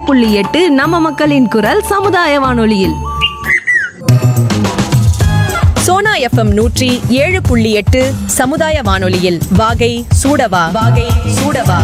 புள்ளி எட்டு நம்ம மக்களின் குரல் சமுதாய வானொலியில் சோனா எஃப்எம் நூற்றி ஏழு புள்ளி எட்டு சமுதாய வானொலியில் வாகை சூடவா வாகை சூடவா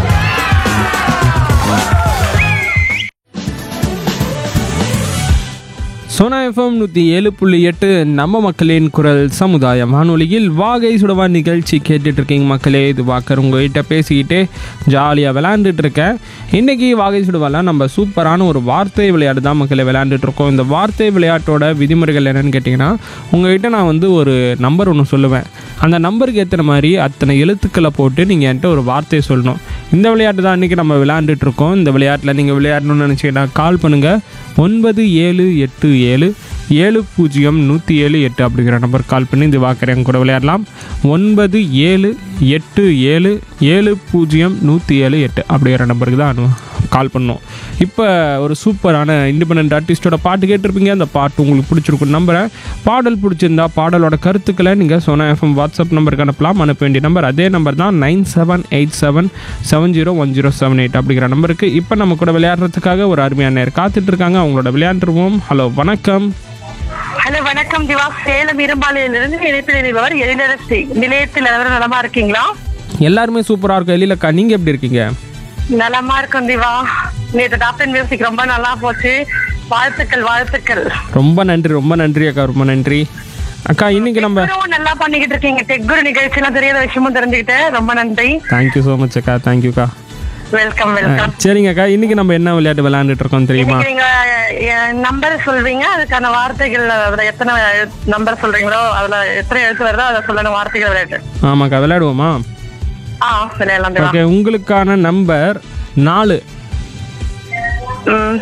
சோனா எஃப்எம் நூற்றி ஏழு புள்ளி எட்டு நம்ம மக்களின் குரல் சமுதாய வானொலியில் வாகை சுடவா நிகழ்ச்சி கேட்டுட்டு இருக்கீங்க மக்களே இது வாக்கர் உங்ககிட்ட பேசிக்கிட்டே ஜாலியாக விளையாண்டுட்டு இருக்கேன் இன்றைக்கி வாகை சுடவால நம்ம சூப்பரான ஒரு வார்த்தை விளையாட்டு தான் மக்களை விளையாண்டுட்டு இருக்கோம் இந்த வார்த்தை விளையாட்டோட விதிமுறைகள் என்னன்னு கேட்டிங்கன்னா உங்ககிட்ட நான் வந்து ஒரு நம்பர் ஒன்று சொல்லுவேன் அந்த நம்பருக்கு ஏற்றுன மாதிரி அத்தனை எழுத்துக்களை போட்டு நீங்கள் என்கிட்ட ஒரு வார்த்தையை சொல்லணும் இந்த விளையாட்டு தான் இன்றைக்கி நம்ம விளையாண்டுட்டு இருக்கோம் இந்த விளையாட்டில் நீங்கள் விளையாடணும்னு நினச்சிங்கன்னா கால் பண்ணுங்கள் ஒன்பது ஏழு எட்டு ஏழு ஏழு பூஜ்ஜியம் நூற்றி ஏழு எட்டு அப்படிங்கிற நம்பர் கால் பண்ணி இந்த வாக்கரையும் கூட விளையாடலாம் ஒன்பது ஏழு எட்டு ஏழு ஏழு பூஜ்ஜியம் நூற்றி ஏழு எட்டு அப்படிங்கிற நம்பருக்கு தான் அனு கால் பண்ணோம் இப்போ ஒரு சூப்பரான இண்டிபெண்ட் ஆர்டிஸ்டோட பாட்டு கேட்டிருப்பீங்க அந்த பாட்டு உங்களுக்கு பிடிச்சிருக்கும் நம்புறேன் பாடல் பிடிச்சிருந்தா பாடலோட கருத்துக்களை நீங்கள் சோனா எஃப்எம் வாட்ஸ்அப் நம்பருக்கு அனுப்பலாம் அனுப்ப வேண்டிய நம்பர் அதே நம்பர் தான் nine seven eight seven seven zero one zero seven eight அப்படிங்கிற நம்பருக்கு இப்போ நம்ம கூட விளையாடுறதுக்காக ஒரு அருமையான நேர் காத்துட்டு இருக்காங்க அவங்களோட விளையாண்டுருவோம் ஹலோ வணக்கம் ஹலோ வணக்கம் திவா சேலம் இரும்பாலையிலிருந்து இணைப்பில் இணைப்பவர் எழிலரசி நிலையத்தில் எல்லாரும் நலமா இருக்கீங்களா எல்லாருமே சூப்பராக இருக்கும் எழிலக்கா நீங்கள் எப்படி இருக்கீங்க நலமா இருக்கும் திவா நேற்று டாக்டர் மியூசிக் ரொம்ப நல்லா போச்சு வாழ்த்துக்கள் வாழ்த்துக்கள் ரொம்ப நன்றி ரொம்ப நன்றி அக்கா ரொம்ப நன்றி அக்கா இன்னைக்கு நம்ம இவ்வளவு நல்லா பண்ணிக்கிட்டு இருக்கீங்க டெக்குரு நிகழ்ச்சி எல்லாம் தெரியாத விஷயமும் தெரிஞ்சுக்கிட்டேன் ரொம்ப நன்றி தேங்க்யூ ஸோ மச் அக்கா தேங்க்யூக்கா வெல்கம் வெல்கம் சரிங்க அக்கா இன்னைக்கு நம்ம என்ன விளையாட்டு விளையாண்டுட்டு இருக்கோம் தெரியுமா இன்னைக்கு நீங்க நம்பர் சொல்வீங்க அதுக்கான வார்த்தைகள் அதுல எத்தனை நம்பர் சொல்றீங்களோ அதுல எத்தனை எழுத்து வருதோ அதை சொல்லணும் வார்த்தைகள் விளையாட்டு ஆமாக்கா விளையாடுவோமா ஆ விளையாடலாம் திவா ஓகே உங்களுக்கான நம்பர் நாலு ம்.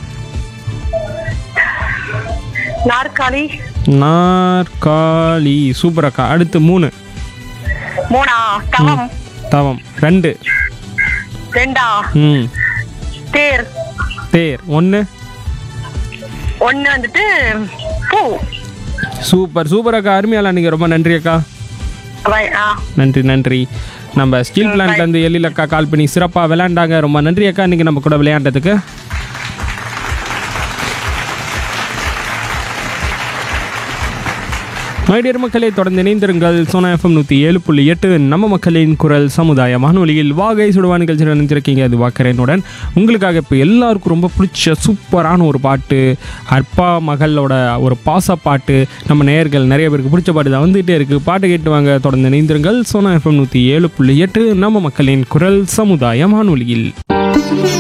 நாற்காலி நாற்காலி சூப்பர் அக்கா அடுத்து மூணு மூணா தவம் தவம் ரெண்டு ரெண்டா ம் தேர் தேர் ஒன்று ஒண்ணு வந்துட்டு பூ சூப்பர் சூப்பர் அக்கா அருமையால நீங்கள் ரொம்ப நன்றி அக்கா வை, ஆ நன்றி நன்றி நம்ம ஸ்டீல் பிளான்ட்லேருந்து எழில் அக்கா கால் பண்ணி சிறப்பாக விளையாண்டாங்க ரொம்ப நன்றி அக்கா இன்னைக்கு நம்ம கூட விளையாண்டதுக்கு மைடியர் மக்களே தொடர்ந்து இணைந்திருங்கள் சோனா எஃப்எம் நூற்றி ஏழு புள்ளி எட்டு நம்ம மக்களின் குரல் சமுதாய வானொலியில் வாகை சுடுவா நிகழ்ச்சி நினைச்சிருக்கீங்க அது வாக்கரேனுடன் உங்களுக்காக இப்போ எல்லாருக்கும் ரொம்ப பிடிச்ச சூப்பரான ஒரு பாட்டு அப்பா மகளோட ஒரு பாச பாட்டு நம்ம நேயர்கள் நிறைய பேருக்கு பிடிச்ச பாட்டு தான் வந்துகிட்டே இருக்குது பாட்டு கேட்டு வாங்க தொடர்ந்து இணைந்திருங்கள் சோனா எஃப்எம் நூற்றி ஏழு புள்ளி எட்டு நம்ம மக்களின் குரல் சமுதாய வானொலியில்